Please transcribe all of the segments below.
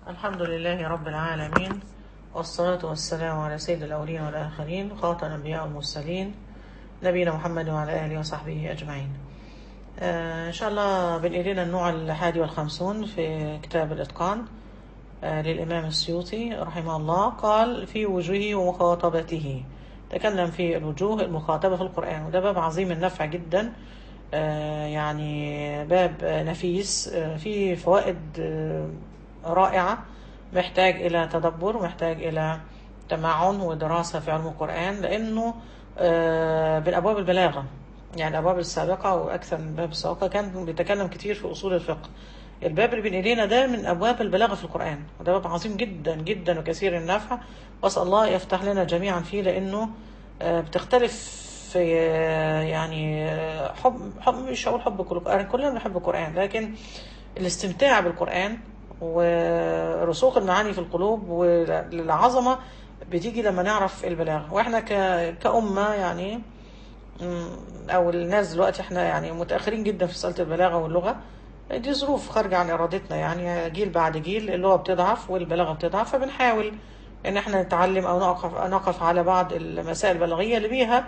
الحمد لله رب العالمين والصلاة والسلام على سيد الأولين والآخرين خاتم الأنبياء والمرسلين نبينا محمد وعلى آله وصحبه أجمعين آه إن شاء الله بنقرينا النوع الحادي والخمسون في كتاب الإتقان آه للإمام السيوطي رحمه الله قال في وجوهه ومخاطبته تكلم في الوجوه المخاطبة في القرآن وده باب عظيم النفع جدا آه يعني باب نفيس فيه فوائد رائعة محتاج إلى تدبر محتاج إلى تمعن ودراسة في علم القرآن لأنه من أبواب البلاغة يعني الأبواب السابقة وأكثر من الباب السابقة كان بيتكلم كتير في أصول الفقه الباب اللي بين ايدينا ده من ابواب البلاغه في القران وده باب عظيم جدا جدا وكثير النفع واسال الله يفتح لنا جميعا فيه لانه بتختلف في يعني حب حب مش هقول حب القران كلنا بنحب القران لكن الاستمتاع بالقران ورسوخ المعاني في القلوب والعظمه بتيجي لما نعرف البلاغه واحنا كأمه يعني او الناس دلوقتي احنا يعني متاخرين جدا في مساله البلاغه واللغه دي ظروف خارجة عن إرادتنا يعني جيل بعد جيل اللغة بتضعف والبلاغة بتضعف فبنحاول إن احنا نتعلم أو نقف, نقف على بعض المسائل البلاغية اللي بيها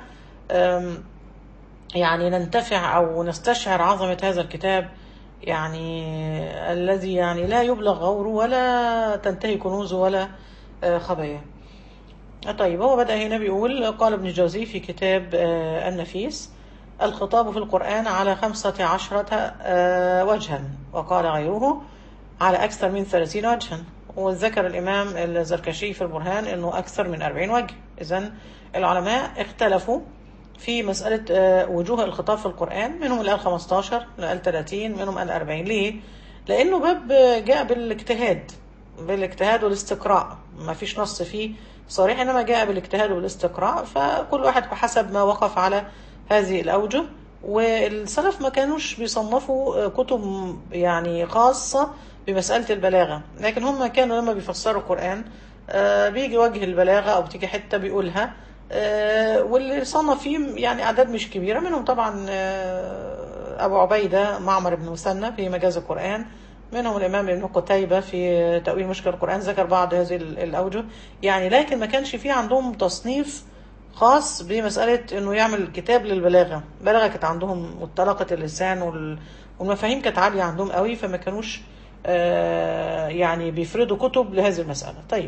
يعني ننتفع أو نستشعر عظمة هذا الكتاب يعني الذي يعني لا يبلغ غوره ولا تنتهي كنوزه ولا خباياه طيب هو بدأ هنا بيقول قال ابن الجوزي في كتاب النفيس الخطاب في القرآن على خمسة عشرة وجها وقال غيره على أكثر من ثلاثين وجها وذكر الإمام الزركشي في البرهان أنه أكثر من أربعين وجه إذن العلماء اختلفوا في مسألة وجوه الخطاب في القرآن منهم اللي قال 15 اللي قال 30 منهم قال 40 ليه؟ لأنه باب جاء بالاجتهاد بالاجتهاد والاستقراء ما فيش نص فيه صريح إنما جاء بالاجتهاد والاستقراء فكل واحد بحسب ما وقف على هذه الأوجه والسلف ما كانوش بيصنفوا كتب يعني خاصة بمسألة البلاغة لكن هم كانوا لما بيفسروا القرآن بيجي وجه البلاغة أو بتيجي حتة بيقولها واللي صنف فيه يعني أعداد مش كبيرة منهم طبعا أبو عبيدة معمر بن مسنى في مجاز القرآن منهم الإمام ابن قتيبة في تأويل مشكل القرآن ذكر بعض هذه الأوجه يعني لكن ما كانش فيه عندهم تصنيف خاص بمسألة انه يعمل كتاب للبلاغة البلاغة كانت عندهم مطلقة اللسان والمفاهيم كانت عالية عندهم قوي فما كانوش آه يعني بيفردوا كتب لهذه المسألة طيب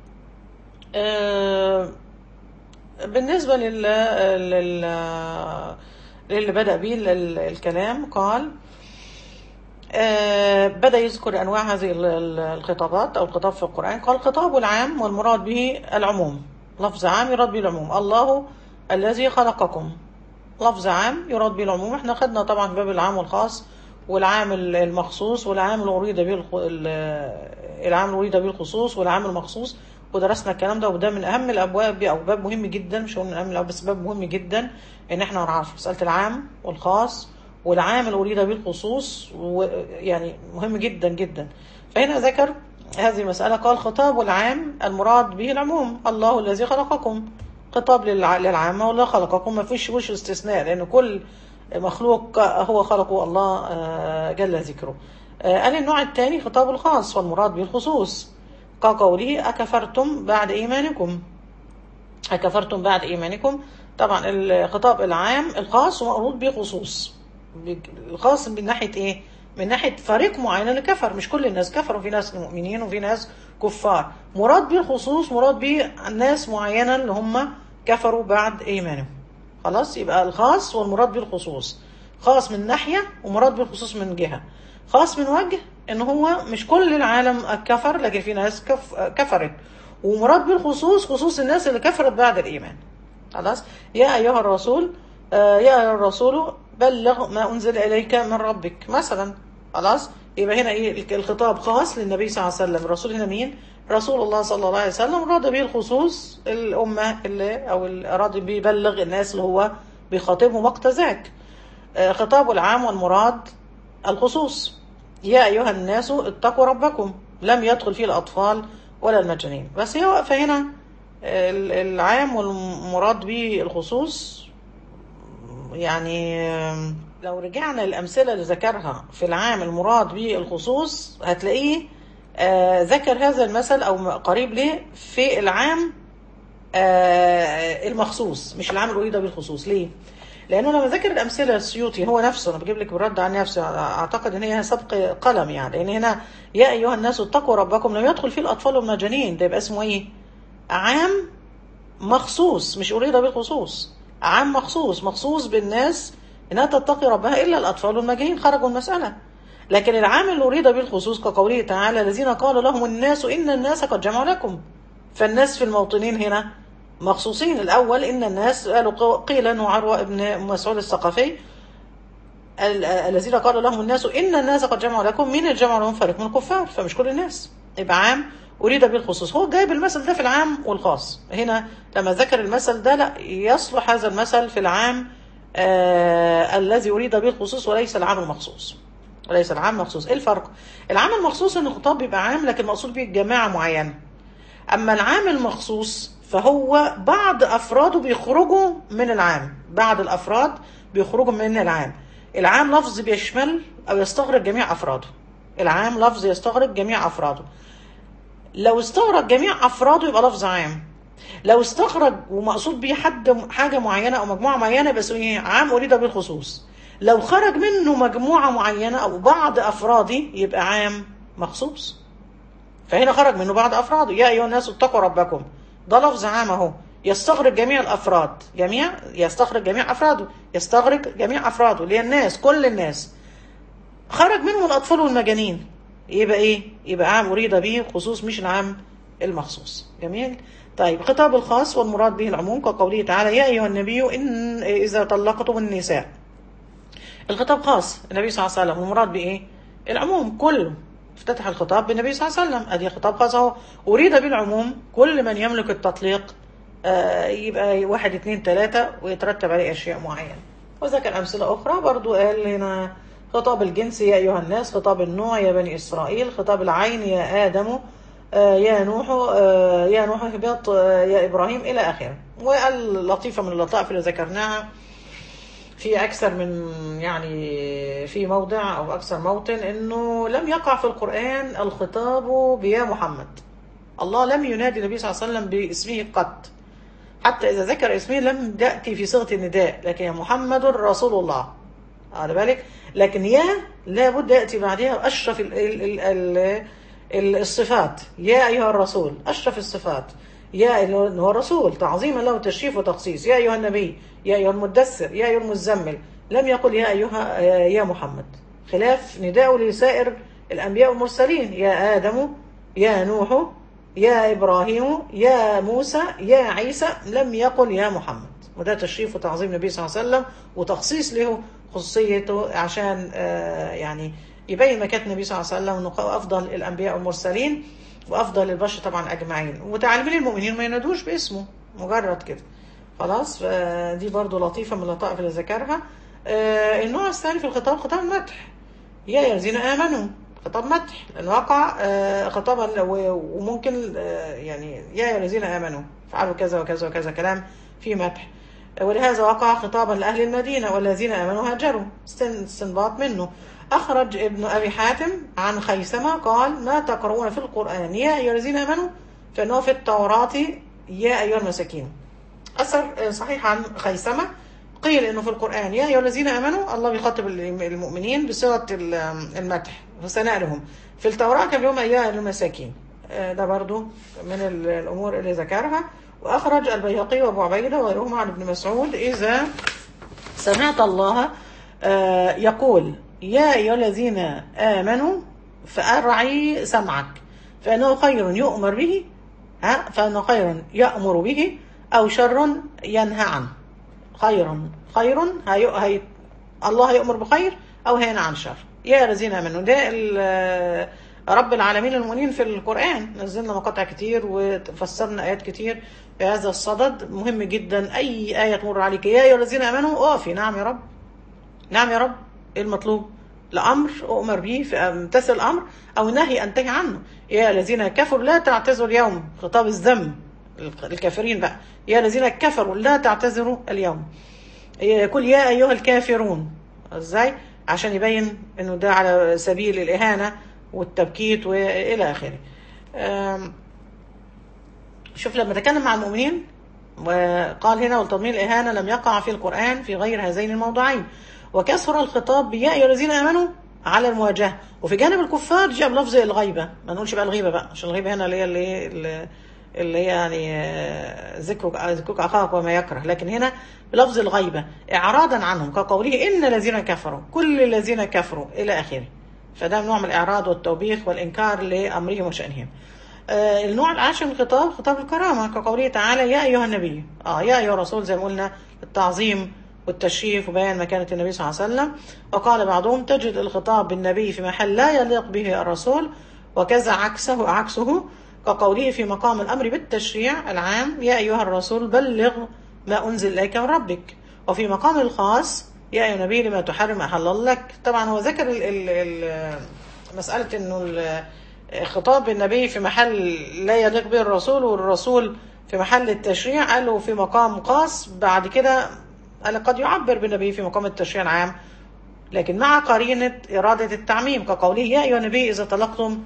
آه بالنسبة لل لل للي بدأ به الكلام قال آه بدأ يذكر أنواع هذه الخطابات أو الخطاب في القرآن قال الخطاب العام والمراد به العموم لفظ عام يراد به العموم الله الذي خلقكم لفظ عام يراد به العموم احنا خدنا طبعا باب العام والخاص والعام المخصوص والعام اللي أريد به العام اللي أريد به الخصوص والعام المخصوص ودرسنا الكلام ده وده من أهم الأبواب أو باب مهم جدا مش هقول من أهم الأبواب بس باب مهم جدا إن احنا نعرف مسألة العام والخاص والعام اللي أريد به الخصوص ويعني مهم جدا جدا فهنا ذكر هذه المسألة قال خطاب العام المراد به العموم الله الذي خلقكم خطاب للعامة والله خلقكم ما فيش وش استثناء لأن كل مخلوق هو خلقه الله جل ذكره قال النوع الثاني خطاب الخاص والمراد به الخصوص كقوله أكفرتم بعد إيمانكم أكفرتم بعد إيمانكم طبعا الخطاب العام الخاص ومربوط به خصوص الخاص من ناحية إيه؟ من ناحيه فريق معين اللي كفر مش كل الناس كفروا في ناس مؤمنين وفي ناس كفار مراد به الخصوص مراد به الناس معينه اللي هم كفروا بعد ايمانهم خلاص يبقى الخاص والمراد به الخصوص خاص من ناحيه ومراد به الخصوص من جهه خاص من وجه ان هو مش كل العالم كفر لكن في ناس كف كفرت ومراد به الخصوص خصوص الناس اللي كفرت بعد الايمان خلاص يا ايها الرسول آه يا ايها الرسول بلغ ما أنزل إليك من ربك مثلا خلاص يبقى هنا إيه الخطاب خاص للنبي صلى الله عليه وسلم الرسول هنا مين رسول الله صلى الله عليه وسلم راد به الخصوص الأمة اللي أو أراد به يبلغ الناس اللي هو بيخاطبهم وقت ذاك خطاب العام والمراد الخصوص يا أيها الناس اتقوا ربكم لم يدخل فيه الأطفال ولا المجانين بس هي واقفة هنا العام والمراد به الخصوص يعني لو رجعنا للأمثلة اللي ذكرها في العام المراد به الخصوص هتلاقيه آه ذكر هذا المثل او قريب ليه في العام آه المخصوص مش العام الاريد بالخصوص ليه؟ لانه لما ذكر الامثله السيوطي هو نفسه انا بجيب لك برد عن نفسي اعتقد ان هي سبق قلم يعني لان هنا يا ايها الناس اتقوا ربكم لم يدخل فيه الاطفال والمجانين ده يبقى اسمه ايه؟ عام مخصوص مش اريد بالخصوص عام مخصوص مخصوص بالناس انها تتقي ربها الا الاطفال والمجانين خرجوا المساله لكن العام اللي اريد بالخصوص كقوله تعالى الذين قال لهم الناس ان الناس قد جمعوا لكم فالناس في الموطنين هنا مخصوصين الاول ان الناس قالوا قيل انه عروه ابن مسعود الثقفي الذين قال لهم الناس ان الناس قد جمعوا لكم مين الجمع لهم فريق من الكفار فمش كل الناس يبقى عام أريد بالخصوص هو جايب المثل ده في العام والخاص هنا لما ذكر المثل ده لا يصلح هذا المثل في العام آه الذي أريد بالخصوص وليس العام المخصوص وليس العام مخصوص ايه الفرق العام المخصوص ان الخطاب بيبقى عام لكن مقصود به جماعة معينة اما العام المخصوص فهو بعض افراده بيخرجوا من العام بعض الافراد بيخرجوا من العام العام لفظ بيشمل او يستغرق جميع افراده العام لفظ يستغرق جميع افراده لو استغرق جميع افراده يبقى لفظ عام لو استخرج ومقصود بيه حد حاجه معينه او مجموعه معينه بس ايه عام اريد بالخصوص لو خرج منه مجموعه معينه او بعض افراده يبقى عام مخصوص فهنا خرج منه بعض افراده يا ايها الناس اتقوا ربكم ده لفظ عام اهو يستغرق جميع الافراد جميع يستغرق جميع افراده يستغرق جميع افراده اللي هي الناس كل الناس خرج منهم الاطفال والمجانين يبقى ايه يبقى عام اريد به خصوص مش العام المخصوص جميل طيب خطاب الخاص والمراد به العموم كقوله تعالى يا ايها النبي ان اذا طلقتم النساء الخطاب خاص النبي صلى الله عليه وسلم والمراد بايه العموم كله افتتح الخطاب بالنبي صلى الله عليه وسلم ادي خطاب خاص اهو اريد بالعموم كل من يملك التطليق آه يبقى واحد اثنين ثلاثة ويترتب عليه اشياء معينة وذكر امثلة اخرى برضو قال هنا خطاب الجنس يا أيها الناس خطاب النوع يا بني إسرائيل خطاب العين يا آدم آه يا نوح آه يا نوح اهبط آه يا إبراهيم إلى آخره وقال لطيفة من اللطائف اللي ذكرناها في أكثر من يعني في موضع أو أكثر موطن إنه لم يقع في القرآن الخطاب بيا محمد الله لم ينادي النبي صلى الله عليه وسلم باسمه قط حتى إذا ذكر اسمه لم تأتي في صيغة النداء لكن يا محمد رسول الله على بالك لكن يا لابد يأتي بعدها أشرف ال ال ال ال الصفات يا أيها الرسول أشرف الصفات يا هو الرسول تعظيما له تشريف وتخصيص يا أيها النبي يا أيها المدثر يا أيها المزمل لم يقل يا أيها يا محمد خلاف نداء لسائر الأنبياء والمرسلين يا آدم يا نوح يا إبراهيم يا موسى يا عيسى لم يقل يا محمد وده تشريف وتعظيم النبي صلى الله عليه وسلم وتخصيص له خصوصيته عشان يعني يبين مكانة النبي صلى الله عليه وسلم انه افضل الانبياء والمرسلين وافضل البشر طبعا اجمعين وتعلمين المؤمنين ما ينادوش باسمه مجرد كده خلاص دي برضو لطيفه من اللطائف اللي ذكرها النوع الثاني في الخطاب خطاب المدح يا الذين امنوا خطاب مدح لان وقع خطابا وممكن يعني يا الذين امنوا فعلوا كذا وكذا وكذا كلام في مدح ولهذا وقع خطابا لأهل المدينة والذين آمنوا هاجروا استنباط منه أخرج ابن أبي حاتم عن خيسمة قال ما تقرؤون في القرآن يا أيها الذين آمنوا فإنه في التوراة يا أيها المساكين أثر صحيح عن خيسمة قيل إنه في القرآن يا أيها الذين آمنوا الله بيخاطب المؤمنين بصيغة المدح وثناء لهم في التوراة كان بيقول يا أيها المساكين ده برضو من الأمور اللي ذكرها وأخرج البيهقي وأبو عبيدة وغيرهما عن ابن مسعود إذا سمعت الله يقول يا أيها الذين آمنوا فأرعي سمعك فإنه خير يؤمر به ها فإنه خير يأمر به أو شر ينهى عنه خير خير هي هي الله يأمر بخير أو هينهى عن شر يا الذين آمنوا ده رب العالمين المؤمنين في القرآن نزلنا مقاطع كتير وفسرنا آيات كتير في هذا الصدد مهم جدا أي آية تمر عليك يا أيها الذين آمنوا أقفي نعم يا رب نعم يا رب إيه المطلوب لأمر أؤمر به امتثل الأمر أو نهي أنتهي عنه يا الذين كفروا لا تعتذروا اليوم خطاب الذم الكافرين بقى يا الذين كفروا لا تعتذروا اليوم يقول يا أيها الكافرون ازاي عشان يبين انه ده على سبيل الإهانة والتبكيت والى اخره آم، شوف لما تكلم مع المؤمنين وقال هنا والتضمين الإهانة لم يقع في القرآن في غير هذين الموضوعين وكثر الخطاب بيا أيها الذين آمنوا على المواجهة وفي جانب الكفار جاء بلفظ الغيبة ما نقولش بقى الغيبة بقى عشان الغيبة هنا اللي هي اللي, اللي اللي هي يعني آه، ذكرك ذكرك أخاك وما يكره لكن هنا بلفظ الغيبة إعراضا عنهم كقوله إن الذين كفروا كل الذين كفروا إلى آخره فده نوع من الإعراض والتوبيخ والإنكار لأمرهم وشأنهم آه، النوع العاشر من الخطاب خطاب الكرامة كقوله تعالى يا أيها النبي آه يا أيها الرسول زي ما قلنا التعظيم والتشريف وبيان مكانة النبي صلى الله عليه وسلم وقال بعضهم تجد الخطاب بالنبي في محل لا يليق به الرسول وكذا عكسه عكسه كقوله في مقام الأمر بالتشريع العام يا أيها الرسول بلغ ما أنزل إليك من ربك وفي مقام الخاص يا أيها النبي لما تحرم أحل لك طبعا هو ذكر ال ال ال مسألة أنه ال- خطاب النبي في محل لا يليق به الرسول والرسول في محل التشريع قالوا في مقام خاص بعد كده قال قد يعبر بالنبي في مقام التشريع العام لكن مع قرينة إرادة التعميم كقوله يا أيها النبي إذا طلقتم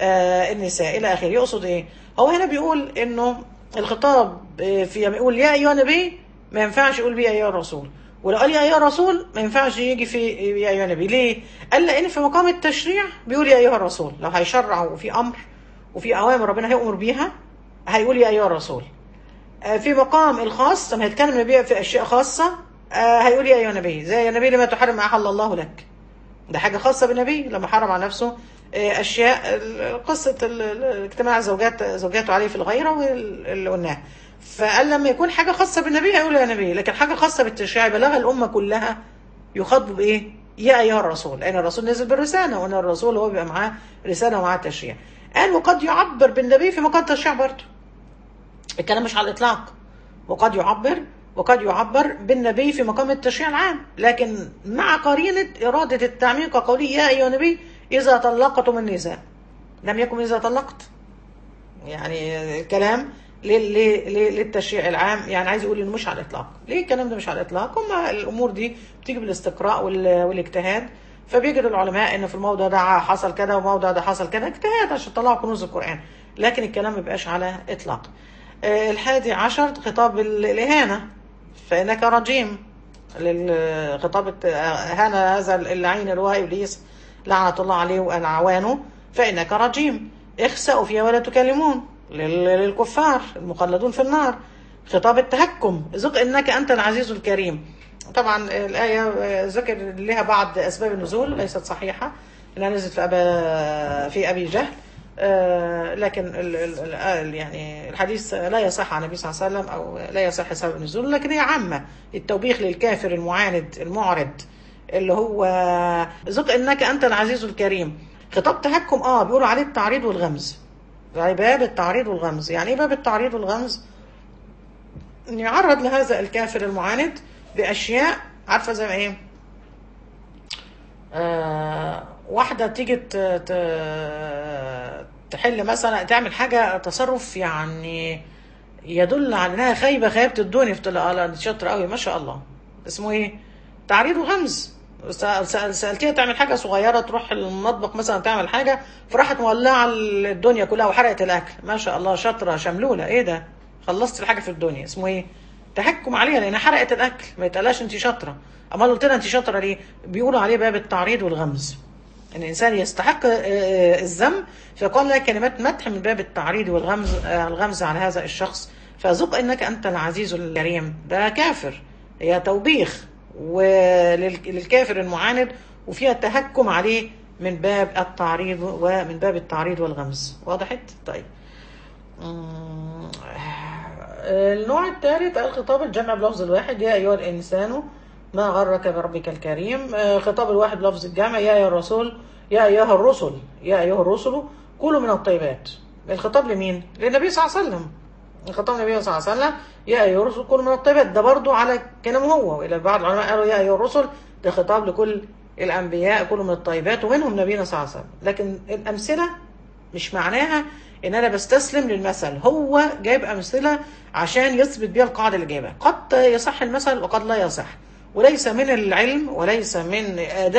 آه النساء إلى آخره يقصد إيه؟ هو هنا بيقول إنه الخطاب آه، في يقول يا أيها النبي ما ينفعش يقول بي يا أيها الرسول ولو قال يا أيها الرسول ما ينفعش يجي في يا أيها النبي ليه؟ قال لأن في مقام التشريع بيقول يا أيها الرسول لو هيشرع وفي أمر وفي أوامر ربنا هيأمر بيها هيقول يا أيها الرسول آه، في مقام الخاص لما يتكلم النبي في اشياء خاصه آه، هيقول يا ايها النبي زي يا نبي لما تحرم ما احل الله لك ده حاجه خاصه بالنبي لما حرم على نفسه آه، اشياء ال- قصه ال- ال- اجتماع زوجات زوجاته عليه في الغيره واللي قلناها فقال لما يكون حاجه خاصه بالنبي هيقول يا نبي لكن حاجه خاصه بالتشريع بلغ الامه كلها يخاطب بايه؟ يا ايها الرسول لان الرسول نزل بالرساله وان الرسول هو بيبقى معاه رساله ومعاه تشريع قال وقد يعبر بالنبي في مقام التشريع برضه الكلام مش على الإطلاق وقد يعبر وقد يعبر بالنبي في مقام التشريع العام لكن مع قرينة إرادة التعميم كقوله يا أيها النبي إذا طلقتم النساء لم يكن إذا طلقت يعني الكلام لل- لل- للتشريع العام يعني عايز يقول انه مش على الاطلاق ليه الكلام ده مش على الاطلاق هم الامور دي بتيجي بالاستقراء وال- والاجتهاد فبيجد العلماء ان في الموضع ده حصل كذا والموضع ده حصل كذا اجتهاد عشان يطلعوا كنوز القران لكن الكلام ما بيبقاش على اطلاق آه، الحادي عشر خطاب ال- الاهانه فانك رجيم للخطاب الت- هان هذا اللعين اللي هو ابليس لعنه الله عليه واعوانه فانك رجيم اخسأوا فيها ولا تكلمون لل- للكفار المخلدون في النار خطاب التهكم ذق انك انت العزيز الكريم طبعا الايه ذكر لها بعض اسباب النزول ليست صحيحه انها نزلت في ابا في ابي جهل آه، لكن ال ال ال يعني الحديث لا يصح عن النبي صلى الله عليه وسلم او لا يصح سبب النزول لكن هي عامه التوبيخ للكافر المعاند المعرض اللي هو ذق انك انت العزيز الكريم خطاب تهكم اه بيقولوا عليه التعريض والغمز يعني باب التعريض والغمز يعني ايه باب التعريض والغمز ان يعرض لهذا الكافر المعاند باشياء عارفه زي ما ايه آه واحده تيجي ت- ت- تحل مثلا تعمل حاجه تصرف يعني يدل على انها خايبه خيبه الدنيا في اه لا دي شاطره قوي ما شاء الله اسمه ايه تعريض وغمز سأل- سأل- سالتيها تعمل حاجه صغيره تروح المطبخ مثلا تعمل حاجه فراحت مولعه الدنيا كلها وحرقت الاكل ما شاء الله شاطره شملوله ايه ده خلصت الحاجه في الدنيا اسمه ايه تحكم عليها لانها حرقت الاكل ما يتقالهاش انت شاطره اما قلت لها انت شاطره ليه بيقولوا عليه باب التعريض والغمز ان الانسان يستحق آه، الذم فيقال لها كلمات مدح من باب التعريض والغمز آه، الغمز على هذا الشخص فذق انك انت العزيز الكريم ده كافر هي توبيخ وللكافر المعاند وفيها تهكم عليه من باب التعريض ومن باب التعريض والغمز وضحت طيب مم. النوع الثالث الخطاب الجمع بلفظ الواحد يا أيها الإنسان ما غرك بربك الكريم آه، خطاب الواحد بلفظ الجمع يا أيها الرسول يا أيها الرسل يا أيها الرسل كلوا من الطيبات الخطاب لمين؟ للنبي صلى الله عليه وسلم الخطاب النبي صلى الله عليه وسلم يا أيها الرسل كلوا من الطيبات ده برضو على كلامه هو وإلى بعض العلماء قالوا يا أيها الرسل ده خطاب لكل الأنبياء كلوا من الطيبات ومنهم نبينا صلى الله عليه وسلم لكن الأمثلة مش معناها ان انا بستسلم للمثل هو جايب امثله عشان يثبت بيها القاعده اللي جايبها قد يصح المثل وقد لا يصح وليس من العلم وليس من آداب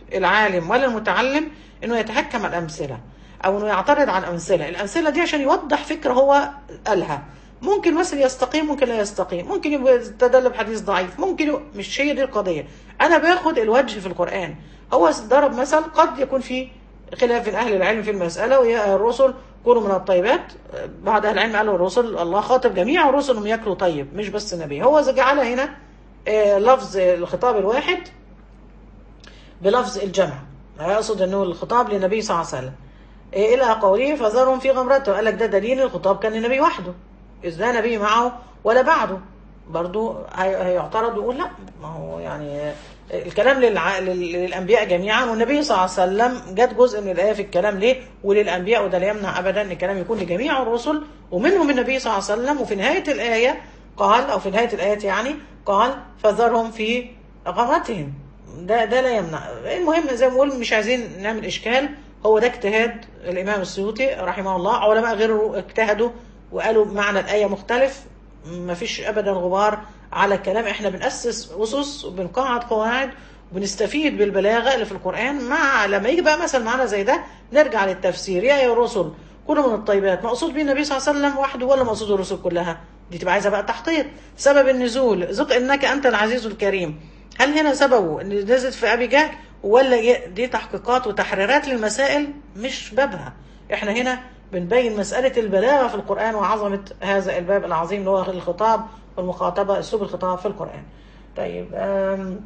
العالم ولا المتعلم انه يتحكم على الامثله او انه يعترض على الامثله الامثله دي عشان يوضح فكره هو قالها ممكن مثل يستقيم ممكن لا يستقيم ممكن يبقى يستدل بحديث ضعيف ممكن ي... مش هي دي القضيه انا باخد الوجه في القران هو ضرب مثل قد يكون فيه خلاف بين اهل العلم في المساله ويا الرسل كلوا من الطيبات بعض اهل العلم قالوا الرسل الله خاطب جميع الرسل انهم ياكلوا طيب مش بس النبي هو جعل هنا آه، لفظ الخطاب الواحد بلفظ الجمع يقصد انه الخطاب للنبي صلى الله عليه وسلم إيه الى قوله فذرهم في غمرته قال لك ده دليل الخطاب كان للنبي وحده اذ لا نبي معه ولا بعده برضو هي- هيعترض ويقول لا ما هو يعني الكلام للع... لل- للانبياء جميعا والنبي صلى الله عليه وسلم جت جزء من الايه في الكلام ليه وللانبياء وده لا يمنع ابدا ان الكلام يكون لجميع الرسل ومنهم النبي صلى الله عليه وسلم وفي نهايه الايه قال او في نهايه الايات يعني قال فذرهم في غمرتهم ده ده لا يمنع المهم زي ما بقول مش عايزين نعمل اشكال هو ده اجتهاد الامام السيوطي رحمه الله علماء غيره اجتهدوا وقالوا معنى الايه مختلف ما فيش ابدا غبار على الكلام احنا بنأسس اسس وبنقعد قواعد وبنستفيد بالبلاغه اللي في القران مع لما يجي بقى مثل معانا زي ده نرجع للتفسير يا يا الرسل كلوا من الطيبات مقصود بيه النبي صلى الله عليه وسلم وحده ولا مقصود الرسل كلها دي تبقى عايزه بقى تحقيق سبب النزول ذق انك انت العزيز الكريم هل هنا سببه ان نزلت في ابي جهل ولا ي- دي تحقيقات وتحريرات للمسائل مش بابها احنا هنا بنبين مسألة البلاغة في القرآن وعظمة هذا الباب العظيم اللي هو الخطاب والمخاطبة أسلوب الخطاب في القرآن طيب آم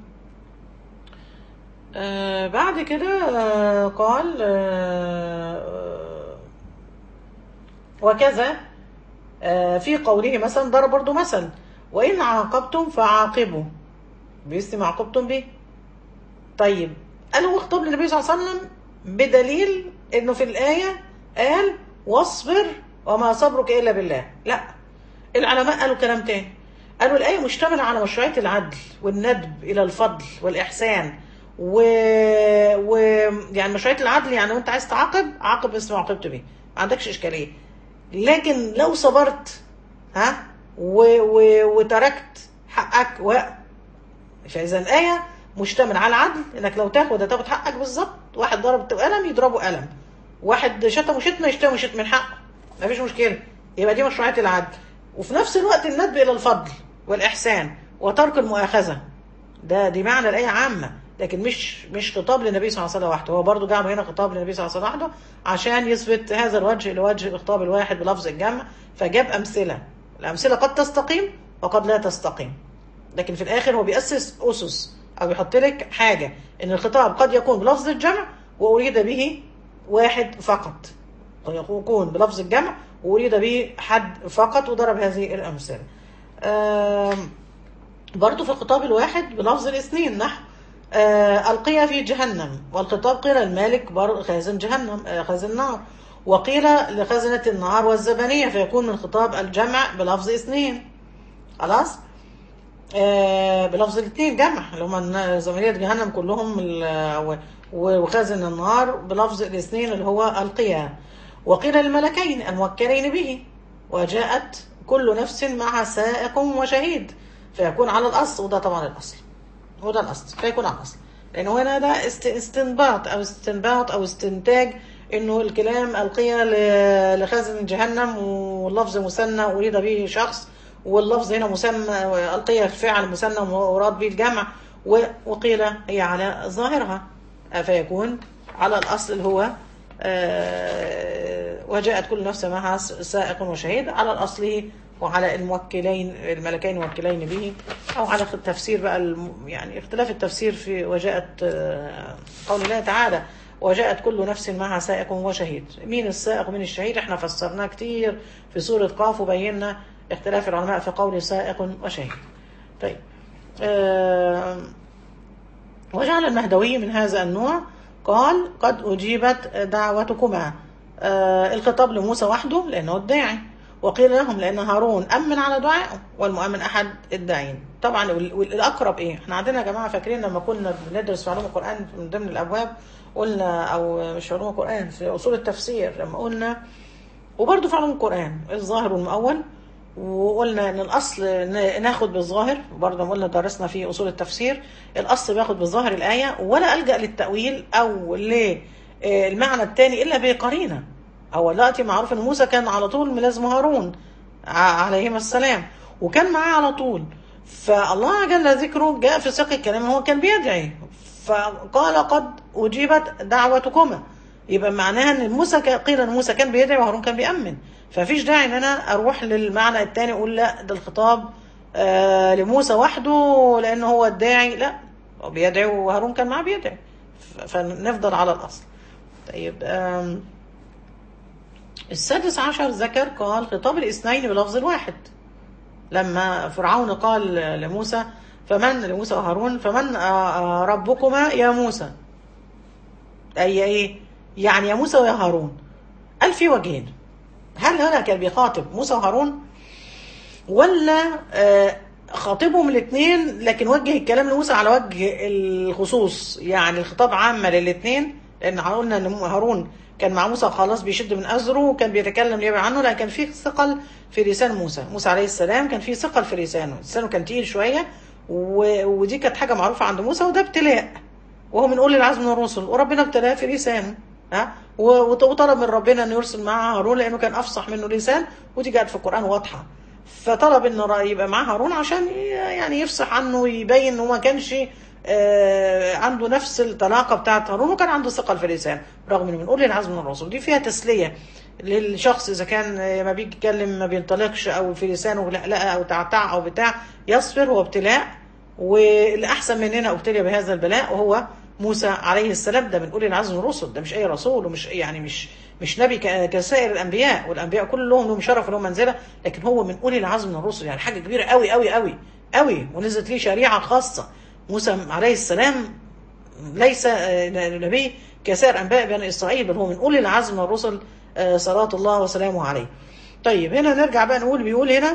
آه بعد كده آه قال آه وكذا آه في قوله مثلا ضرب برضو مثل وإن عاقبتم فعاقبوا باسم ما عاقبتم به طيب قال هو خطاب للنبي صلى الله عليه وسلم بدليل انه في الآية قال واصبر وما صبرك إلا بالله لا العلماء قالوا كلام تاني قالوا الآية مشتملة على مشروعية العدل والندب إلى الفضل والإحسان و... و... يعني مشروعية العدل يعني وانت عايز تعاقب عاقب باسم ما عاقبت به ما عندكش إشكالية لكن لو صبرت ها و... و... وتركت حقك و... فاذا الايه مشتمله على العدل انك لو تاخد هتاخد حقك بالظبط واحد ضرب قلم يضربه قلم واحد شتمه شتمه يشتمه شتم من حقه مفيش مشكله يبقى دي مشروعيه العدل وفي نفس الوقت الندب الى الفضل والاحسان وترك المؤاخذه ده دي معنى الايه عامه لكن مش مش خطاب للنبي صلى الله عليه وسلم وحده هو برضه جعله هنا خطاب للنبي صلى الله عليه وسلم وحده عشان يثبت هذا الوجه لوجه الخطاب الواحد بلفظ الجمع فجاب امثله الامثله قد تستقيم وقد لا تستقيم لكن في الاخر هو بيأسس اسس او يحط لك حاجه ان الخطاب قد يكون بلفظ الجمع واريد به واحد فقط قد يكون بلفظ الجمع واريد به حد فقط وضرب هذه الامثله آم، برضو في الخطاب الواحد بلفظ الاثنين نحو آه، القيا في جهنم والخطاب قيل المالك بر خازن جهنم آه، خازن النار وقيل لخزنة النار والزبانية فيكون من خطاب الجمع بلفظ اثنين خلاص آه، بلفظ الاثنين جمع اللي هم زمنية جهنم كلهم ال- و- وخازن النار بلفظ الاثنين اللي هو القيا وقيل الملكين الموكلين به وجاءت كل نفس معها سائق وشهيد فيكون على الأصل وده طبعا الأصل وده الأصل فيكون على الأصل لأنه هنا ده است- استنباط أو استنباط أو استنتاج إنه الكلام القيا ل- لخازن جهنم واللفظ مثنى أريد به شخص واللفظ هنا مسمى القيا فعل مثنى ومراد به الجمع و- وقيل هي على ظاهرها فيكون على الأصل اللي هو آه، وجاءت كل نفس معها س- سائق وشهيد على الأصل وعلى الموكلين الملكين الموكلين به أو على خ- تفسير بقى الم- يعني اختلاف التفسير في وجاءت آه، قول الله تعالى وجاءت كل نفس معها سائق وشهيد مين السائق ومين الشهيد احنا فسرناه كتير في سورة قاف وبينا اختلاف العلماء في قول سائق وشهيد طيب آه وجعل المهدوي من هذا النوع قال قد أجيبت دعوتكما آه الخطاب لموسى وحده لأنه الداعي وقيل لهم لأن هارون أمن على دعائه والمؤمن أحد الداعين طبعا وال- والأقرب إيه احنا عندنا يا جماعة فاكرين لما كنا بندرس في علوم القرآن من ضمن الأبواب قلنا أو مش علوم القرآن في أصول التفسير لما قلنا وبرضه في علوم القرآن الظاهر والمؤول وقلنا ان الاصل ن- ناخد بالظاهر برضه قلنا درسنا في اصول التفسير الاصل بياخد بالظاهر الايه ولا الجا للتاويل او للمعنى الثاني الا بقرينه هو دلوقتي معروف ان موسى كان على طول ملازم هارون ع- عليهما السلام وكان معاه على طول فالله جل ذكره جاء في سياق الكلام هو كان بيدعي فقال قد اجيبت دعوتكما يبقى معناها ان موسى كان- قيل ان موسى كان بيدعي وهارون كان بيأمن ففيش داعي ان انا اروح للمعنى الثاني اقول لا ده الخطاب آه لموسى وحده لان هو الداعي لا هو بيدعي وهارون كان معاه بيدعي ف- فنفضل على الاصل طيب آم، السادس عشر ذكر قال خطاب الاثنين بلفظ الواحد لما فرعون قال لموسى فمن لموسى وهارون فمن آه، آه، ربكما يا موسى أي إيه يعني يا موسى ويا هارون قال في وجهين هل هنا كان بيخاطب موسى وهارون ولا آه، خاطبهم الاثنين لكن وجه الكلام لموسى على وجه الخصوص يعني الخطاب عامة للاثنين لان قلنا ان هارون كان مع موسى خلاص بيشد من ازره وكان بيتكلم ليبعد عنه لكن كان في ثقل في لسان موسى موسى عليه السلام كان في ثقل في لسانه لسانه كان تقيل شويه و... ودي كانت حاجه معروفه عند موسى وده ابتلاء وهو من اولي العزم من الرسل وربنا ابتلاه في لسانه ها و- وط- وطلب من ربنا انه يرسل معاه هارون لانه كان افصح منه لسان ودي جت في القران واضحه فطلب انه را- يبقى معاه هارون عشان ي- يعني يفصح عنه ويبين انه ما كانش آه، عنده نفس الطلاقه بتاعت هارون وكان عنده ثقل في اللسان رغم انه من اولي العزم من الرسل دي فيها تسليه للشخص اذا كان آه، ما بيجي يتكلم ما بينطلقش او في لسانه لقلقه او تعتع او بتاع يصبر هو ابتلاء والاحسن مننا ابتلي بهذا البلاء وهو موسى عليه السلام ده من اولي العزم من الرسل ده مش اي رسول ومش يعني مش مش نبي ك- كسائر الانبياء والانبياء كلهم لهم شرف ولهم منزله لكن هو من اولي العزم من الرسل يعني حاجه كبيره قوي قوي قوي قوي ونزلت ليه شريعه خاصه موسى عليه السلام ليس آه، نبي كسائر انباء بني اسرائيل بل هو من اولي العزم من الرسل آه، صلاه الله وسلامه عليه. طيب هنا نرجع بقى نقول بيقول هنا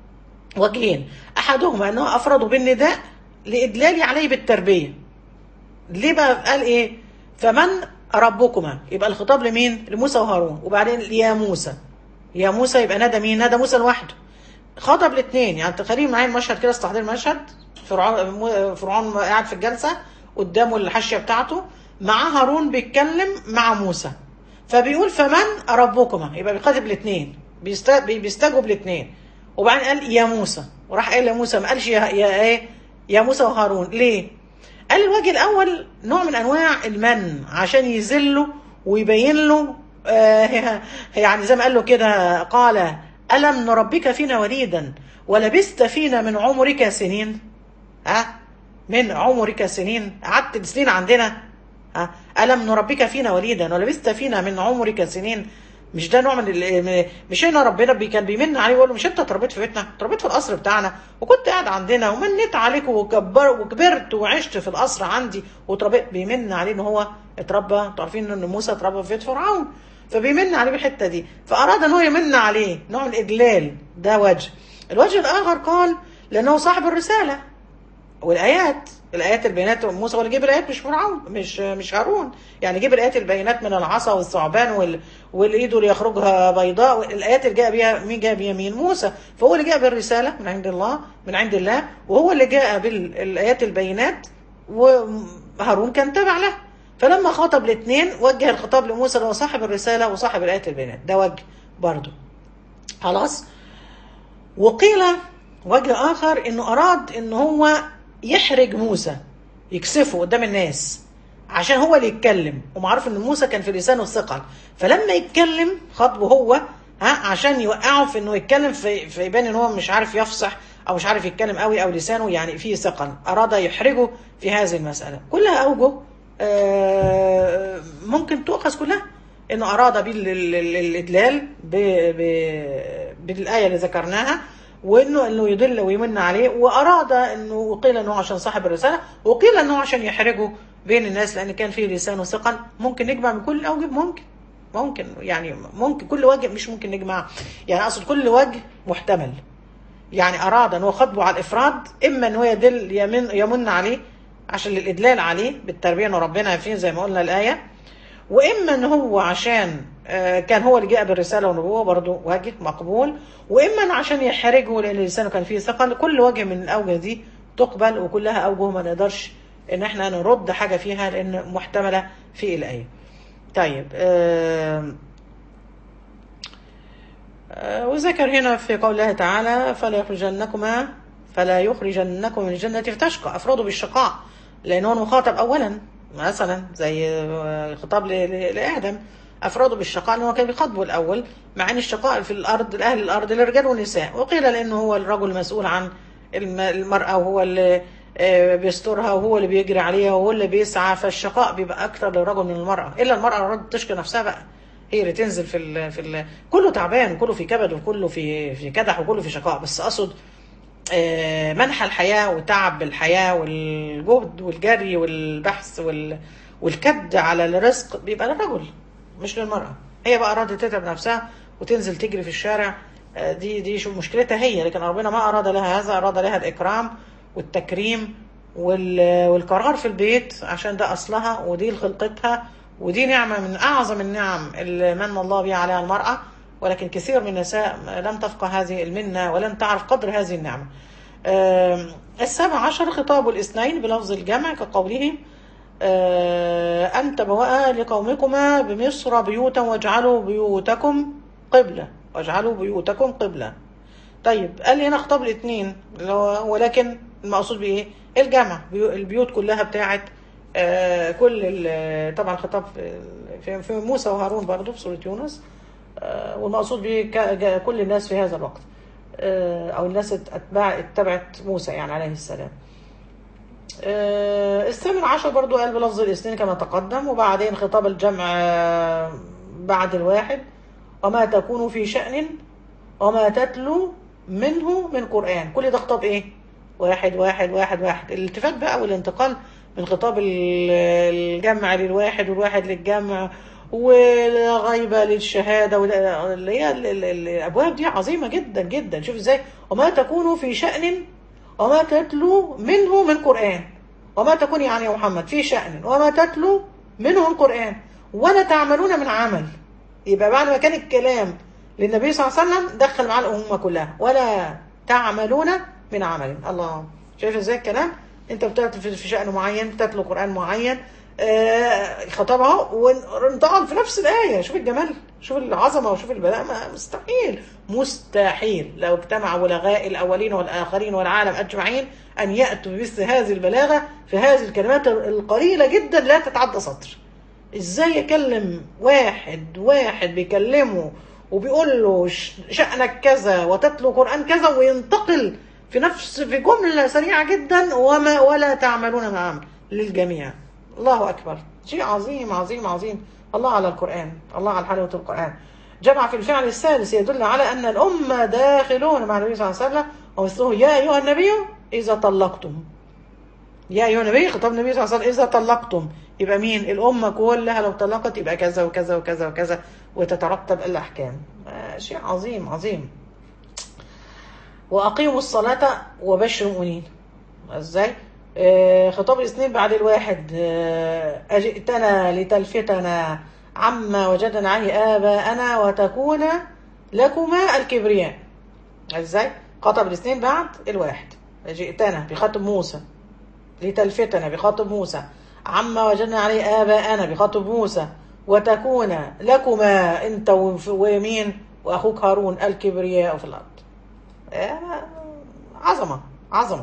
وجهين احدهما انه افرده بالنداء لادلالي عليه بالتربيه ليه بقى قال ايه فمن ربكما يبقى الخطاب لمين لموسى وهارون وبعدين يا موسى يا موسى يبقى نادى مين نادى موسى لوحده خطب الاثنين يعني تخيلين معايا المشهد كده استحضر المشهد فرعون مو- فرعون قاعد في الجلسه قدامه الحاشيه بتاعته مع هارون بيتكلم مع موسى فبيقول فمن ربكما يبقى بيخاطب الاثنين بيست- بي- بيستجوب الاثنين وبعدين قال يا موسى وراح قال يا موسى ما قالش يا يا ايه يا موسى وهارون ليه قال الوجه الاول نوع من انواع المن عشان يذله ويبين له آه يعني زي ما قال له كده قال الم نربك فينا وليدا ولبست فينا من عمرك سنين ها من عمرك سنين قعدت سنين عندنا ها الم نربك فينا وليدا ولبست فينا من عمرك سنين مش ده نوع من ال- مش هنا ربنا بي كان بيمن عليه ويقول له مش انت اتربيت في بيتنا اتربيت في القصر بتاعنا وكنت قاعد عندنا ومنيت عليك وكبر وكبرت وعشت في القصر عندي واتربيت بيمن عليه ان هو اتربى انتوا عارفين ان موسى اتربى في بيت فرعون فبيمن عليه بالحته دي فاراد ان هو يمن عليه نوع من الادلال ده وجه الوجه الاخر قال لانه صاحب الرساله والايات الايات البينات موسى هو اللي جيب الايات مش فرعون مش مش هارون يعني جيب الايات البينات من العصا والثعبان وال والايد اللي يخرجها بيضاء الايات اللي جاء بيها مين جاء بيها مين موسى فهو اللي جاء بالرساله من عند الله من عند الله وهو اللي جاء بالايات البينات وهارون كان تبع له فلما خاطب الاثنين وجه الخطاب لموسى اللي هو صاحب الرساله وصاحب الايات البينات ده وجه برضه خلاص وقيل وجه آخر إنه أراد إن هو يحرج موسى يكسفه قدام الناس عشان هو اللي يتكلم ومعروف إن موسى كان في لسانه الثقل فلما يتكلم خطبه هو ها عشان يوقعه في إنه يتكلم في في يبان إن هو مش عارف يفصح أو مش عارف يتكلم قوي أو لسانه يعني فيه ثقل أراد يحرجه في هذه المسألة كلها أوجه آه، ممكن تؤخذ كلها انه اراد بالادلال بالايه اللي ذكرناها وانه انه يدل ويمن عليه واراد انه وقيل انه عشان صاحب الرساله وقيل انه عشان يحرجه بين الناس لان كان فيه لسانه ثقل ممكن نجمع من كل الاوجه ممكن ممكن يعني ممكن كل وجه مش ممكن نجمع يعني اقصد كل وجه محتمل يعني اراد ان هو خطبه على الافراد اما ان هو يدل يمن يمن عليه عشان للادلال عليه بالتربيه ان ربنا فيه زي ما قلنا الايه واما ان هو عشان آه، كان هو اللي جاء بالرساله والنبوه برضه وجه مقبول واما إن عشان يحرجه لان لسانه كان فيه ثقل كل وجه من الاوجه دي تقبل وكلها اوجه ما نقدرش ان احنا نرد حاجه فيها لان محتمله في الايه طيب آه آه، وذكر هنا في قول الله تعالى فلا يخرجنكما فلا يخرجنكم من الجنة فتشقى أفرادوا بالشقاء لأن هو المخاطب أولا مثلا زي آه، خطاب ل- ل- لآدم أفرادوا بالشقاء لأنه كان بيخاطبه الأول مع أن الشقاء في الأرض أهل الأرض للرجال والنساء وقيل لأنه هو الرجل المسؤول عن الم- المرأة وهو اللي آه، بيسترها وهو اللي بيجري عليها وهو اللي بيسعى فالشقاء بيبقى أكثر للرجل من المرأة إلا المرأة رد تشكي نفسها بقى هي اللي تنزل في ال في ال كله تعبان وكله في كبد وكله في في كدح وكله في شقاء بس اقصد آه، منح الحياه وتعب الحياه والجهد والجري والبحث وال والكد على الرزق بيبقى للرجل مش للمراه هي بقى ارادت تتعب نفسها وتنزل تجري في الشارع آه، دي دي شو مشكلتها هي لكن ربنا ما اراد لها هذا اراد لها الاكرام والتكريم وال- والقرار في البيت عشان ده اصلها ودي خلقتها ودي نعمه من اعظم النعم اللي من الله بها عليها المراه ولكن كثير من النساء لم تفقه هذه المنه ولم تعرف قدر هذه النعمه. آم، السابع عشر خطاب الاثنين بلفظ الجمع كقوله آه، أن تبوأ لقومكما بمصر بيوتا واجعلوا بيوتكم قبلة واجعلوا بيوتكم قبلة طيب قال لي هنا خطاب الاثنين اللي هو- ولكن المقصود بايه الجمع بيو- البيوت كلها بتاعت آه، كل ال- طبعا خطاب في- في في موسى وهارون برضو في سورة يونس آه، والمقصود به ك- جا- كل الناس في هذا الوقت آه، او الناس اتباع اتبعت موسى يعني عليه السلام آه، الثامن عشر برضو قال بلفظ الاثنين كما تقدم وبعدين خطاب الجمع آه، بعد الواحد وما تكون في شأن وما تتلو منه من قرآن كل ده خطاب ايه واحد واحد واحد واحد الالتفات بقى والانتقال من خطاب ال- الجمع للواحد والواحد للجمع والغيبة للشهادة وال- اللي هي ال- ال- الأبواب دي عظيمة جدا جدا شوف ازاي وما تكون في شأن وما تتلو منه من قرآن وما تكون يعني يا محمد في شأن وما تتلو منه من قرآن ولا تعملون من عمل يبقى بعد ما كان الكلام للنبي صلى الله عليه وسلم دخل معاه الأمة كلها ولا تعملون من عمل الله شايف ازاي الكلام انت بتتلو في شأن معين بتتلو قرآن معين آه خطبها وانتقل في نفس الآية شوف الجمال شوف العظمة وشوف البلاء ما مستحيل مستحيل لو اجتمع بلغاء الأولين والآخرين والعالم أجمعين أن يأتوا بمثل هذه البلاغة في هذه الكلمات القليلة جدا لا تتعدى سطر ازاي يكلم واحد واحد بيكلمه وبيقول له ش- شأنك كذا وتتلو قرآن كذا وينتقل في نفس في جملة سريعة جدا وما ولا تعملون مع عمل للجميع الله أكبر شيء عظيم عظيم عظيم الله على القرآن الله على حلاوة القرآن جمع في الفعل الثالث يدل على أن الأمة داخلون مع النبي صلى الله عليه وسلم ومثله يا أيها النبي إذا طلقتم يا ايها النبي خطاب النبي صلى الله عليه وسلم اذا طلقتم يبقى مين الامه كلها لو طلقت يبقى كذا وكذا وكذا وكذا وتترتب الاحكام آه، شيء عظيم عظيم واقيموا الصلاه وبشروا المؤمنين ازاي آه، خطاب الاثنين بعد الواحد آه، اجئتنا لتلفتنا عما وجدنا عليه اباءنا وتكون لكما الكبرياء ازاي خطب الاثنين بعد الواحد جئتنا بخطب موسى لتلفتنا بخاطب موسى عما وجدنا عليه آباءنا بخاطب موسى وتكون لكما أنت وف- ويمين وأخوك هارون الكبرياء في الأرض آه، عظمة عظمة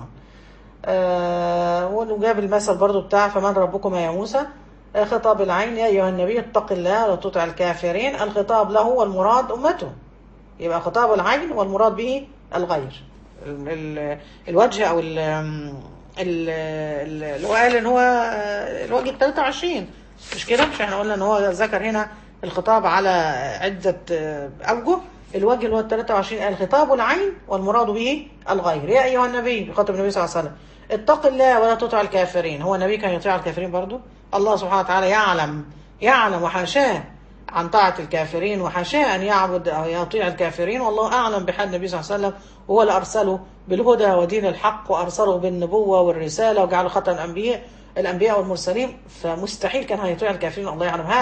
آه وجاب المثل برضو بتاع فمن ربكما يا موسى آه خطاب العين يا أيها النبي اتق الله ولا تطع الكافرين الخطاب له والمراد أمته يبقى خطاب العين والمراد به الغير ال- ال- الوجه او ال ال- ال- اللي هو قال ان هو الوجه ال 23 مش كده مش احنا قلنا ان هو ذكر هنا الخطاب على عدة اوجه الوجه اللي هو ال 23 قال خطاب العين والمراد به الغير يا ايها النبي بخاطب النبي صلى الله عليه وسلم اتق الله ولا تطع الكافرين هو النبي كان يطيع الكافرين برضو الله سبحانه وتعالى يعلم يعلم وحاشاه عن طاعة الكافرين وحاشاه أن يعبد أو يطيع الكافرين والله أعلم بحال النبي صلى الله عليه وسلم هو اللي أرسله بالهدى ودين الحق وأرسله بالنبوة والرسالة وجعله ختم الأنبياء الأنبياء والمرسلين فمستحيل كان هيطيع الكافرين الله يعلم هذا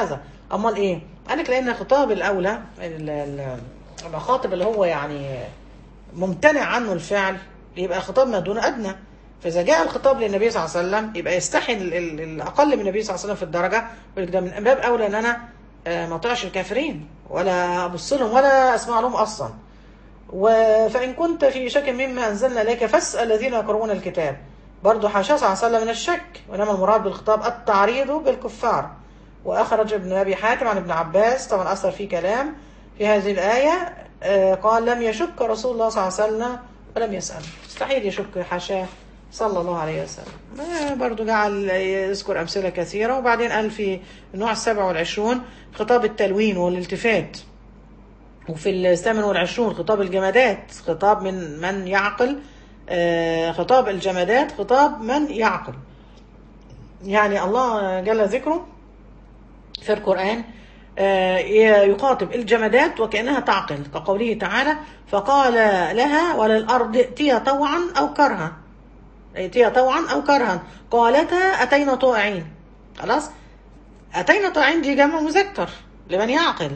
امال ايه قال لك لان الخطاب الاولى ال- ال- المخاطب اللي هو يعني ممتنع عنه الفعل يبقى خطاب ما دون ادنى فاذا جاء الخطاب للنبي صلى الله عليه وسلم يبقى يستحي ال- ال- الاقل من النبي صلى الله عليه وسلم في الدرجه يقول لك ده من باب اولى ان انا آه، ما اطيعش الكافرين ولا ابص لهم ولا اسمع لهم اصلا و- فإن كنت في شك مما أنزلنا إليك فاسأل الذين يقرؤون الكتاب برضه حاشا صلى الله عليه وسلم من الشك وإنما المراد بالخطاب التعريض بالكفار وأخرج ابن أبي حاتم عن ابن عباس طبعا أثر فيه كلام في هذه الآية آه، قال لم يشك رسول الله صلى الله عليه وسلم ولم يسأل مستحيل يشك حاشاه صلى الله عليه وسلم آه، برضو جعل يذكر أمثلة كثيرة وبعدين قال في النوع السابع والعشرون خطاب التلوين والالتفات وفي الثامن والعشرون خطاب الجمادات خطاب من من يعقل آه، خطاب الجمادات خطاب من يعقل يعني الله جل ذكره في القرآن آه، يخاطب الجمادات وكأنها تعقل كقوله تعالى فقال لها وللأرض ائتيا طوعا أو كرها ائتيا طوعا أو كرها قالتا أتينا طائعين خلاص أتينا طائعين دي جمع مذكر لمن يعقل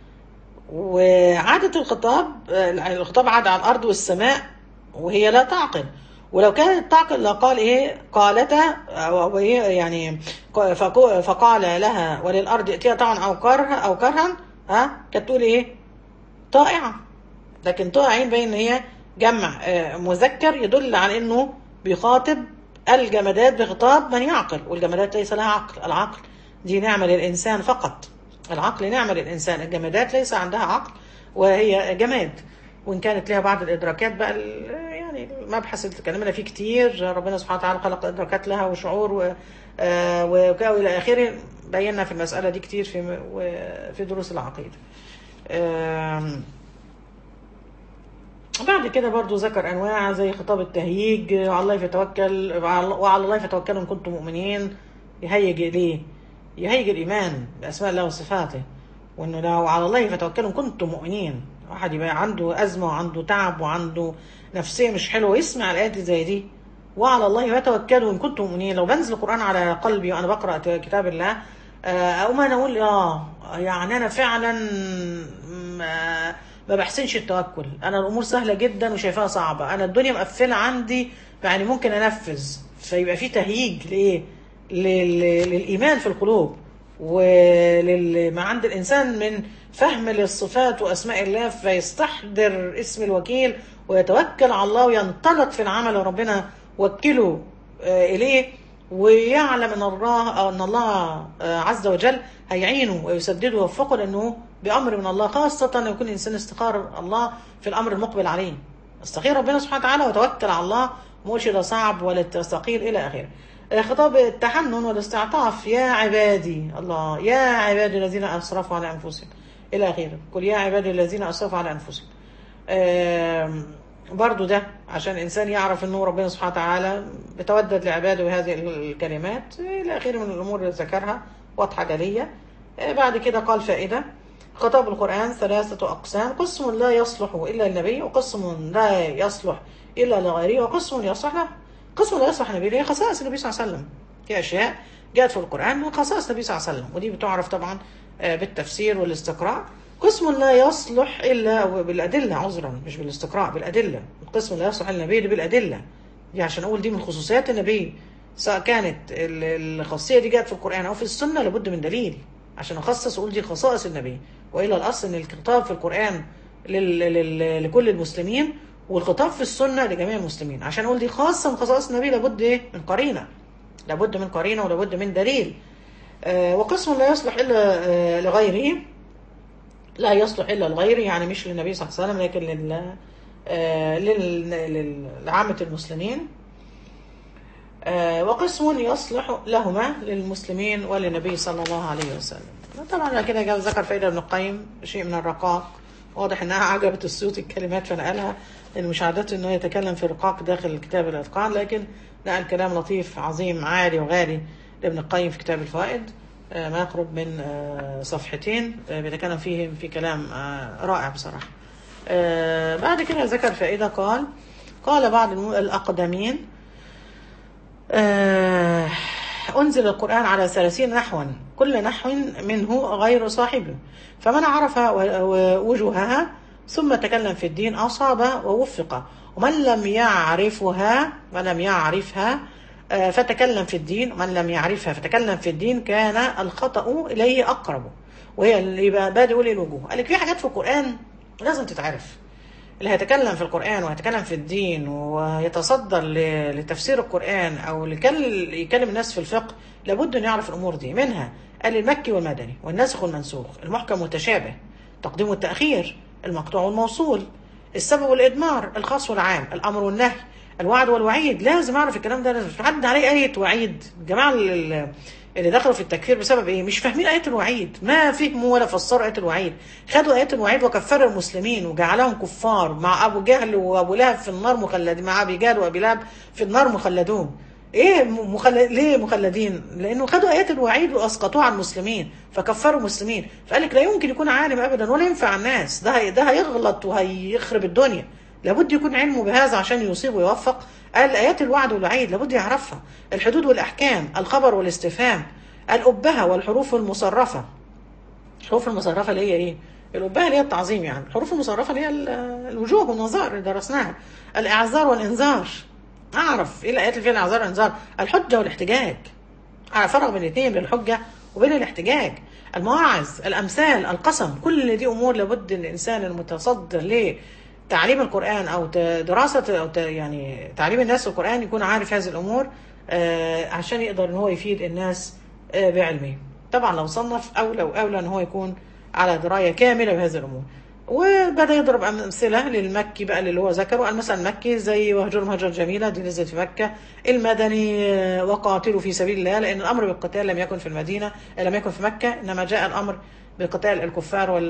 وعادة الخطاب آه، الخطاب عاد على الأرض والسماء وهي لا تعقل ولو كانت تعقل لقال إيه قالتا أو إيه يعني ق- فقو- فقال لها وللأرض ائتيا طوعا أو كرها أو كرها ها كانت تقول إيه طائعة لكن طائعين بين إن هي جمع آه، مذكر يدل على إنه بيخاطب الجمادات بخطاب من يعقل والجمادات ليس لها عقل العقل دي نعمة للإنسان فقط العقل نعمة للإنسان الجمادات ليس عندها عقل وهي جماد وإن كانت لها بعض الإدراكات بقى ال- يعني المبحث اللي اتكلمنا فيه كتير ربنا سبحانه وتعالى خلق إدراكات لها وشعور و آه، وكا إلى آخره بينا في المسألة دي كتير في م- و- في دروس العقيدة آم، بعد كده برضو ذكر انواع زي خطاب التهييج وعلى الله يتوكل وعلى الله يتوكلوا ان كنتم مؤمنين يهيج اليه يهيج الايمان باسماء الله وصفاته وانه لو على الله فتوكلوا ان كنتم مؤمنين واحد يبقى عنده ازمه وعنده تعب وعنده نفسيه مش حلوه يسمع الايات زي دي وعلى الله فتوكلوا ان كنتم مؤمنين لو بنزل القران على قلبي وانا بقرا كتاب الله آه، اقوم انا اقول اه يعني انا فعلا ما, ما بحسنش التوكل انا الامور سهله جدا وشايفاها صعبه انا الدنيا مقفله عندي يعني ممكن انفذ فيبقى في تهييج لايه لل- للايمان في القلوب ولما عند الانسان من فهم للصفات واسماء الله فيستحضر اسم الوكيل ويتوكل على الله وينطلق في العمل اللي ربنا وكله آه، اليه ويعلم ان الله أو ان الله آه، عز وجل هيعينه ويسدده ويوفقه لانه بامر من الله خاصه لو يكون الانسان استخار الله في الامر المقبل عليه استخير ربنا سبحانه وتعالى وتوكل على الله مش ده صعب ولا ثقيل الى اخره آه، خطاب التحنن والاستعطاف يا عبادي الله يا عبادي الذين اسرفوا على انفسهم الى اخره قل يا عبادي الذين اسرفوا على انفسهم آم، برضو ده عشان الإنسان يعرف أنه ربنا سبحانه وتعالى بتودد لعباده بهذه الكلمات إلى آخره من الأمور اللي ذكرها واضحة جلية آه، بعد كده قال فائدة خطاب القرآن ثلاثة أقسام قسم لا يصلح إلا النبي وقسم لا يصلح إلا لغيره وقسم يصلح له قسم لا يصلح النبي هي خصائص النبي صلى الله عليه وسلم في أشياء جاءت في القرآن من خصائص النبي صلى الله عليه وسلم ودي بتعرف طبعا آه، بالتفسير والاستقراء قسم لا يصلح إلا بالأدلة عذرا مش بالاستقراء بالأدلة القسم لا يصلح إلا النبي دي بالأدلة دي عشان أقول دي من خصوصيات النبي سواء كانت ال- الخاصية دي جاءت في القرآن أو في السنة لابد من دليل عشان أخصص أقول دي خصائص النبي وإلا الأصل إن الخطاب في القرآن لل... لل... لكل المسلمين والخطاب في السنة لجميع المسلمين عشان أقول دي خاصة من خصائص النبي لابد إيه؟ من قرينة لابد من قرينة ولابد من دليل آه وقسم لا يصلح إلا آه لغيره لا يصلح إلا لغيره يعني مش للنبي صلى الله عليه وسلم لكن لل... آه لل... لل... لعامة المسلمين آه وقسم يصلح لهما للمسلمين وللنبي صلى الله عليه وسلم طبعا بعد كده جاء ذكر فائدة ابن القيم شيء من الرقاق واضح انها عجبت السيوط الكلمات فنقلها لان مش عادته انه يتكلم في رقاق داخل الكتاب الاتقان لكن نقل كلام لطيف عظيم عالي وغالي لابن القيم في كتاب الفوائد آه، ما يقرب من آه، صفحتين آه، بيتكلم فيه في كلام آه، رائع بصراحة آه، بعد كده ذكر فائدة قال قال بعض الم- الأقدمين آه، أنزل القرآن على ثلاثين نحوا كل نحو منه غير صاحبه فمن عرف وجوهها ثم تكلم في الدين أصاب ووفق ومن لم يعرفها ولم يعرفها آه، فتكلم في الدين من لم يعرفها فتكلم في الدين كان الخطأ إليه أقرب وهي اللي يبقى بادئ للوجوه قال لك في حاجات في القرآن لازم تتعرف اللي هيتكلم في القرآن وهيتكلم في الدين ويتصدر ل- لتفسير القرآن أو لكل- يكلم الناس في الفقه لابد أن يعرف الأمور دي منها قال المكي والمدني والناسخ والمنسوخ المحكم والتشابه تقديم والتأخير المقطوع والموصول السبب والإدمار الخاص والعام الأمر والنهي الوعد والوعيد لازم أعرف الكلام ده لازم مش حد عليه آية وعيد الجماعة ال- اللي دخلوا في التكفير بسبب ايه؟ مش فاهمين آية الوعيد، ما فهموا ولا فسروا آية الوعيد، خدوا آية الوعيد وكفروا المسلمين وجعلهم كفار مع أبو جهل وأبو لهب في النار مخلدين مع أبي جهل وأبي لهب في النار مخلدون. ايه مخلد ليه مخلدين؟ لأنه خدوا آيات الوعيد وأسقطوها على المسلمين فكفروا المسلمين، فقال لك لا يمكن يكون عالم أبدا ولا ينفع الناس، ده هي- ده هيغلط وهيخرب الدنيا. لابد يكون علمه بهذا عشان يصيب ويوفق قال آيات الوعد والوعيد لابد يعرفها الحدود والأحكام الخبر والاستفهام الأبهة والحروف المصرفة الحروف المصرفة اللي هي إيه؟ الأبهة اللي هي التعظيم يعني الحروف المصرفة اللي هي ال- الوجوه والنظار اللي درسناها الإعذار والإنذار أعرف إيه الآيات اللي فيها الإعذار والإنذار الحجة والاحتجاج أعرف فرق بين الاثنين بين الحجة وبين الاحتجاج المواعظ الأمثال القسم كل دي أمور لابد الإنسان المتصدر لتعليم القرآن أو ت- دراسة أو ت- يعني تعليم الناس القرآن يكون عارف هذه الأمور آه، عشان يقدر إن هو يفيد الناس آه، بعلمه طبعا لو صنف أولى وأولى إن هو يكون على دراية كاملة بهذه الأمور وبدأ يضرب أمثلة للمكي بقى اللي هو ذكره قال مثلا المكي زي وهجرهم هجرة جميلة دي نزلت في مكة المدني آه، وقاتلوا في سبيل الله لأن الأمر بالقتال لم يكن في المدينة آه، لم يكن في مكة إنما جاء الأمر بقتال الكفار وال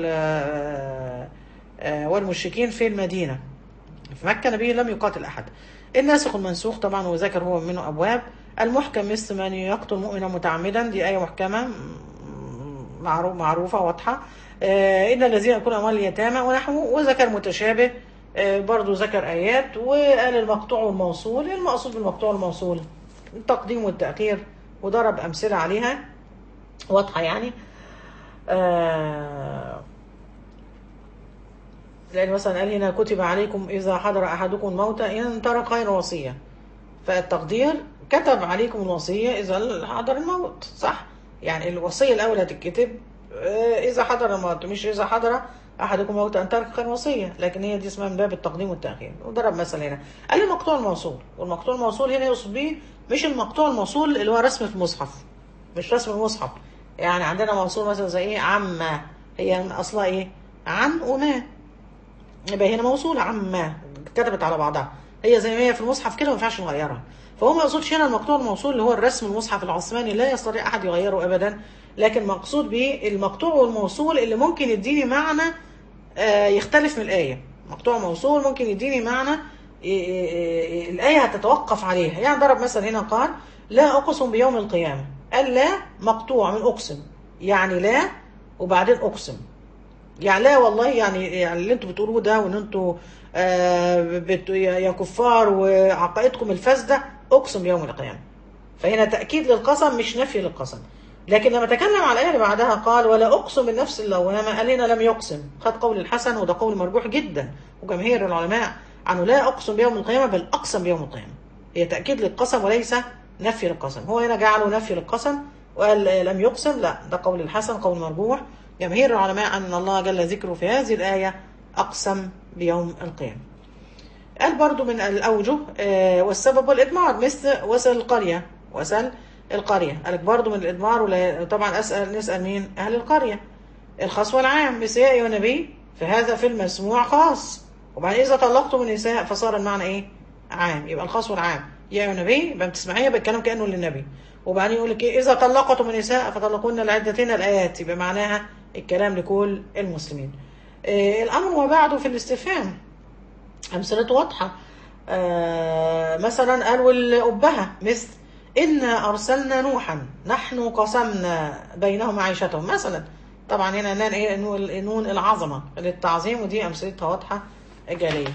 آه، آه، والمشركين في المدينة في مكة النبي لم يقاتل أحد الناسخ المنسوخ طبعا وذكر هو منه أبواب المحكم مثل من يقتل مؤمنا متعمدا دي آية محكمة م- معروف معروفة واضحة آه، إن الذين يكونوا أموال اليتامى ونحوه وذكر متشابه آه، برضو ذكر آيات وقال المقطوع والموصول المقصود بالمقطوع والموصول التقديم والتأخير وضرب أمثلة عليها واضحة يعني آه لأن مثلا قال هنا كتب عليكم إذا حضر أحدكم الموت إن ترك خير وصية فالتقدير كتب عليكم الوصية إذا حضر الموت صح يعني الوصية الأول هتتكتب آه، إذا حضر الموت مش إذا حضر أحدكم موت أن ترك خير وصية لكن هي دي اسمها من باب التقديم والتأخير وضرب مثل هنا قال المقطوع الموصول والمقطوع الموصول هنا يقصد بيه مش المقطوع الموصول اللي هو رسم في المصحف مش رسم المصحف يعني عندنا موصول مثلا زي ايه عما هي اصلها ايه عن وما يبقى هنا موصولة عما كتبت على بعضها هي زي ما هي في المصحف كده ما ينفعش نغيرها فهو ما يقصدش هنا المقطوع الموصول اللي هو الرسم المصحف العثماني لا يستطيع احد يغيره ابدا لكن مقصود به المقطوع والموصول اللي ممكن يديني معنى آه، يختلف من الآية مقطوع موصول ممكن يديني معنى ي- ي- ي- الآية هتتوقف عليها يعني ضرب مثلا هنا قال لا أقسم بيوم القيامة قال لا مقطوع من أقسم يعني لا وبعدين أقسم يعني لا والله يعني يعني اللي انتوا بتقولوه ده وان انتوا آه بت يا يا كفار وعقائدكم الفاسده اقسم بيوم القيامه. فهنا تاكيد للقسم مش نفي للقسم. لكن لما تكلم على الايه اللي بعدها قال ولا اقسم بالنفس اللوامه قال هنا لم يقسم خد قول الحسن وده قول مرجوح جدا وجماهير العلماء عنه لا اقسم بيوم القيامه بل اقسم بيوم القيامه. هي تاكيد للقسم وليس نفي للقسم. هو هنا جعله نفي للقسم وقال لم يقسم لا ده قول الحسن قول مرجوح جماهير العلماء أن الله جل ذكره في هذه الآية أقسم بيوم القيامة قال برضو من الأوجه آه، والسبب والإدمار مثل وسل القرية وسل القرية قالك برضو من الإدمار ولا- طبعا أسأل نسأل مين أهل القرية الخاص والعام مثل يا أيها النبي فهذا في المسموع خاص وبعدين إذا طلقتم النساء فصار المعنى إيه عام يبقى الخاص والعام يا أيها النبي يبقى بتسمعيها بالكلام كأنه للنبي وبعدين يقول لك إيه إذا طلقتم النساء فطلقون لعدتهن الآيات يبقى معناها الكلام لكل المسلمين آه، الأمر وبعده في الاستفهام أمثلته واضحة آه، مثلا قال والأبهة مثل إنا أرسلنا نوحا نحن قسمنا بينهم معيشتهم مثلا طبعا هنا نان إيه نون نون العظمة للتعظيم ودي أمثلتها واضحة جلية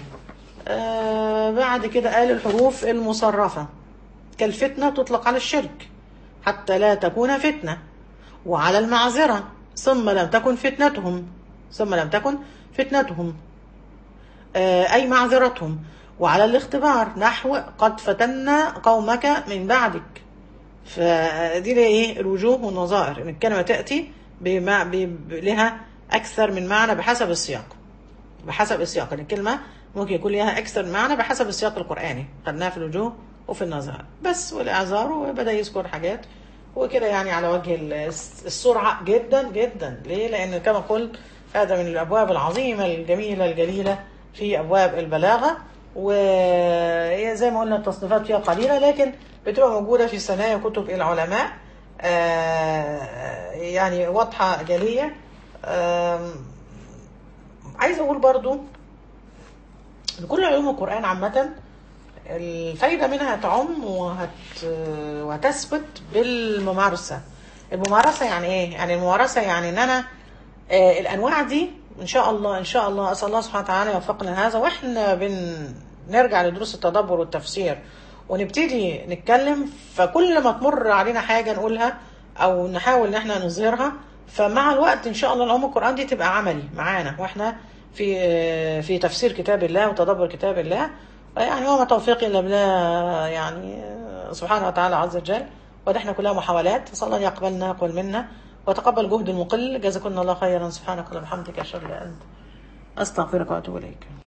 آه بعد كده قال الحروف المصرفة كالفتنة تطلق على الشرك حتى لا تكون فتنة وعلى المعذرة ثم لم تكن فتنتهم ثم لم تكن فتنتهم آه، أي معذرتهم وعلى الاختبار نحو قد فتنا قومك من بعدك فدي لها ايه الوجوه والنظائر ان الكلمه تاتي بما ب- لها اكثر من معنى بحسب السياق بحسب السياق ان الكلمه ممكن يكون لها اكثر من معنى بحسب السياق القراني خدناها في الوجوه وفي النظائر بس والاعذار وبدا يذكر حاجات وكده يعني على وجه ال- السرعه جدا جدا ليه لان كما قلت هذا من الابواب العظيمه الجميله الجليله في ابواب البلاغه وهي زي ما قلنا التصنيفات فيها قليله لكن بتبقى موجوده في ثنايا كتب العلماء آه، يعني واضحه جليه آم، عايز اقول برضو ان كل علوم القران عامه الفايده منها تعم وهت وهتثبت بالممارسه الممارسه يعني ايه يعني الممارسه يعني ان انا آه، الانواع دي ان شاء الله ان شاء الله اسال الله سبحانه وتعالى يوفقنا هذا واحنا بنرجع لدروس التدبر والتفسير ونبتدي نتكلم فكل ما تمر علينا حاجه نقولها او نحاول ان احنا نظهرها فمع الوقت ان شاء الله العلوم القران دي تبقى عملي معانا واحنا في آه، في تفسير كتاب الله وتدبر كتاب الله يعني وما توفيقي الا بالله يعني آه، سبحانه وتعالى عز وجل وده احنا كلها محاولات صلى الله أن يقبلنا يقبل منا وتقبل جهد المقل جزاكم الله خيرا سبحانك اللهم وبحمدك اشهد ان لا اله الا انت استغفرك واتوب اليك